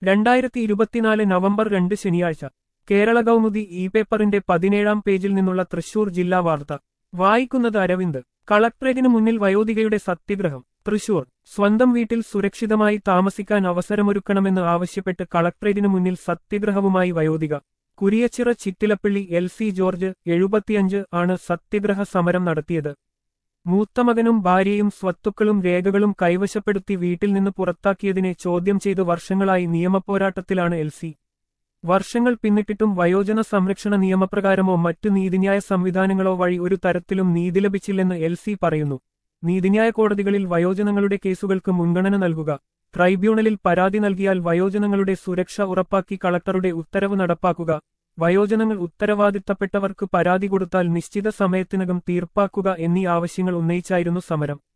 രണ്ടായിരത്തി ഇരുപത്തിനാല് നവംബർ രണ്ട് ശനിയാഴ്ച കേരള കൗമുദി ഇ പേപ്പറിന്റെ പതിനേഴാം പേജിൽ നിന്നുള്ള തൃശൂർ ജില്ലാ വാർത്ത വായിക്കുന്നത് അരവിന്ദ് കളക്ട്രേറ്റിനു മുന്നിൽ വയോധികയുടെ സത്യഗ്രഹം തൃശൂർ സ്വന്തം വീട്ടിൽ സുരക്ഷിതമായി താമസിക്കാൻ അവസരമൊരുക്കണമെന്ന് ആവശ്യപ്പെട്ട് കളക്ട്രേറ്റിനു മുന്നിൽ സത്യഗ്രഹവുമായി വയോധിക കുരിയച്ചിറ ചിറ്റിലപ്പള്ളി എൽ സി ജോർജ് എഴുപത്തിയഞ്ച് ആണ് സത്യഗ്രഹ സമരം നടത്തിയത് മൂത്തമകനും ഭാര്യയും സ്വത്തുക്കളും രേഖകളും കൈവശപ്പെടുത്തി വീട്ടിൽ നിന്ന് പുറത്താക്കിയതിനെ ചോദ്യം ചെയ്ത് വർഷങ്ങളായി നിയമപോരാട്ടത്തിലാണ് എൽ സി വർഷങ്ങൾ പിന്നിട്ടിട്ടും വയോജന സംരക്ഷണ നിയമപ്രകാരമോ മറ്റു നീതിന്യായ സംവിധാനങ്ങളോ വഴി ഒരു തരത്തിലും നീതി ലഭിച്ചില്ലെന്ന് എൽ സി പറയുന്നു നീതിന്യായ കോടതികളിൽ വയോജനങ്ങളുടെ കേസുകൾക്ക് മുൻഗണന നൽകുക ട്രൈബ്യൂണലിൽ പരാതി നൽകിയാൽ വയോജനങ്ങളുടെ സുരക്ഷ ഉറപ്പാക്കി കളക്ടറുടെ ഉത്തരവ് നടപ്പാക്കുക വയോജനങ്ങൾ ഉത്തരവാദിത്തപ്പെട്ടവർക്ക് പരാതി കൊടുത്താൽ നിശ്ചിത സമയത്തിനകം തീർപ്പാക്കുക എന്നീ ആവശ്യങ്ങൾ ഉന്നയിച്ചായിരുന്നു സമരം